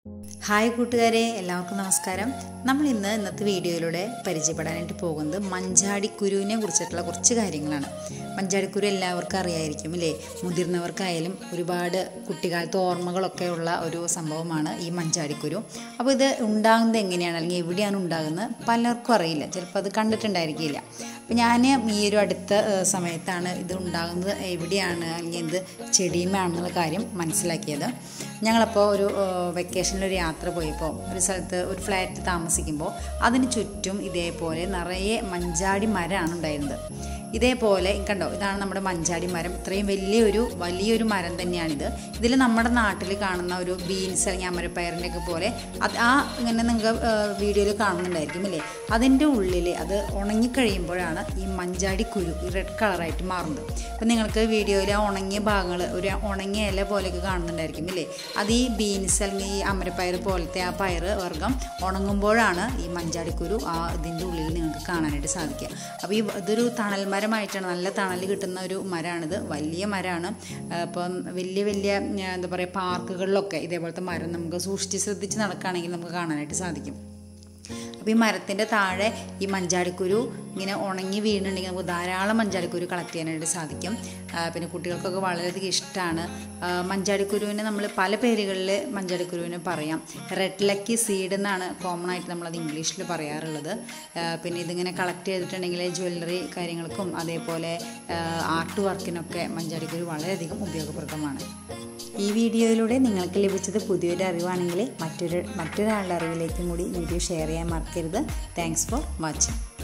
hi കൂട്ടുകാരെ എല്ലാവർക്കും നമസ്കാരം നമ്മൾ ഇന്ന് ഇന്നത്തെ വീഡിയോയിലൂടെ പരിചയപ്പെടാനായിട്ട് പോകുന്നത് മഞ്ചാടിക്കുരുവിനെ കുറിച്ചിട്ടുള്ള കുറച്ച് കാര്യങ്ങളാണ് മഞ്ചാടിക്കുരു എല്ലാവർക്കും അറിയായിരിക്കും അല്ലേ മുതിർന്നവർക്കായാലും ഒരുപാട് കുട്ടിക്കാലത്ത് ഓർമ്മകളൊക്കെ ഉള്ള ഒരു സംഭവമാണ് ഈ മഞ്ചാടിക്കുരു അപ്പോൾ ഇത് ഉണ്ടാകുന്നത് എങ്ങനെയാണ് അല്ലെങ്കിൽ എവിടെയാണ് ഉണ്ടാകുന്നത് പലർക്കും അറിയില്ല ചിലപ്പോൾ അത് കണ്ടിട്ടുണ്ടായിരിക്കില്ല അപ്പോൾ ഞാൻ ഈ ഒരു അടുത്ത ഏഹ്, സമയത്താണ് ഇത് ഉണ്ടാകുന്നത് എവിടെയാണ് അല്ലെങ്കിൽ എന്ത് ചെടിയുമാണെന്നുള്ള കാര്യം മനസ്സിലാക്കിയത് ഞങ്ങളപ്പോൾ ഒരു വെക്കേഷനിൽ ഒരു യാത്ര പോയപ്പോൾ ഒരു സ്ഥലത്ത് ഒരു ഫ്ലാറ്റ് താമസിക്കുമ്പോൾ അതിന് ചുറ്റും ഇതേപോലെ നിറയെ മഞ്ചാടി മരമാണ് ഉണ്ടായിരുന്നത് ഇതേപോലെ കണ്ടോ ഇതാണ് നമ്മുടെ മഞ്ചാടി മരം ഇത്രയും വലിയൊരു വലിയൊരു മരം തന്നെയാണിത് ഇതിൽ നമ്മുടെ നാട്ടിൽ കാണുന്ന ഒരു ബീൻസ് അല്ലെങ്കിൽ അമരപ്പയറിൻ്റെ ഒക്കെ പോലെ അത് ആ ഇങ്ങനെ നിങ്ങൾക്ക് വീഡിയോയിൽ കാണുന്നുണ്ടായിരിക്കും അല്ലേ അതിൻ്റെ ഉള്ളിൽ അത് ഉണങ്ങിക്കഴിയുമ്പോഴാണ് ഈ മഞ്ചാടി കുരു ഈ റെഡ് കളറായിട്ട് മാറുന്നത് അപ്പം നിങ്ങൾക്ക് വീഡിയോയിൽ ആ ഉണങ്ങിയ ഭാഗങ്ങൾ ഒരു ഉണങ്ങിയ ഇല പോലെയൊക്കെ കാണുന്നുണ്ടായിരിക്കും ഇല്ലേ അത് ഈ ബീൻസ് അല്ലെങ്കിൽ ഈ അമരപ്പയർ പോലത്തെ ആ പയർ വർഗ്ഗം ഉണങ്ങുമ്പോഴാണ് ഈ മഞ്ചാടിക്കുരു ആ ഇതിൻ്റെ ഉള്ളിൽ നിങ്ങൾക്ക് കാണാനായിട്ട് സാധിക്കുക അപ്പോൾ ഈ ഇതൊരു തണൽ മരമായിട്ടാണ് നല്ല തണൽ കിട്ടുന്ന ഒരു മരമാണിത് വലിയ മരമാണ് അപ്പം വലിയ വലിയ ഉം, എന്താ പറയുക പാർക്കുകളിലൊക്കെ ഇതേപോലത്തെ മരം നമുക്ക് സൂക്ഷിച്ച് ശ്രദ്ധിച്ച് നടക്കുകയാണെങ്കിൽ നമുക്ക് കാണാനായിട്ട് സാധിക്കും അപ്പോൾ ഈ മരത്തിൻ്റെ താഴെ ഈ മഞ്ചാടിക്കുരു ഇങ്ങനെ ഉണങ്ങി വീണുണ്ടെങ്കിൽ നമുക്ക് ധാരാളം മഞ്ചാടിക്കുരു കളക്ട് ചെയ്യാനായിട്ട് സാധിക്കും ആ, പിന്നെ കുട്ടികൾക്കൊക്കെ വളരെയധികം ഇഷ്ടമാണ് മഞ്ചാടിക്കുരുവിനെ നമ്മൾ പല പേരുകളിൽ മഞ്ചാടിക്കുരുവിനെ പറയാം റെഡ് ലക്കി സീഡ് എന്നാണ് കോമൺ ആയിട്ട് നമ്മളത് ഇംഗ്ലീഷിൽ പറയാറുള്ളത് ആ, പിന്നെ ഇതിങ്ങനെ കളക്ട് ചെയ്തിട്ടുണ്ടെങ്കിൽ ജ്വല്ലറി കാര്യങ്ങൾക്കും അതേപോലെ ആർട്ട് വർക്കിനൊക്കെ മഞ്ചാടിക്കുരു വളരെയധികം ഉപയോഗപ്രദമാണ് ഈ വീഡിയോയിലൂടെ നിങ്ങൾക്ക് ലഭിച്ചത് പുതിയൊരു അറിവാണെങ്കിൽ മറ്റൊരു മറ്റൊരാളുടെ അറിവിലേക്കും കൂടി വീഡിയോ ഷെയർ ചെയ്യാൻ മറക്കരുത് താങ്ക്സ് ഫോർ വാച്ചിങ്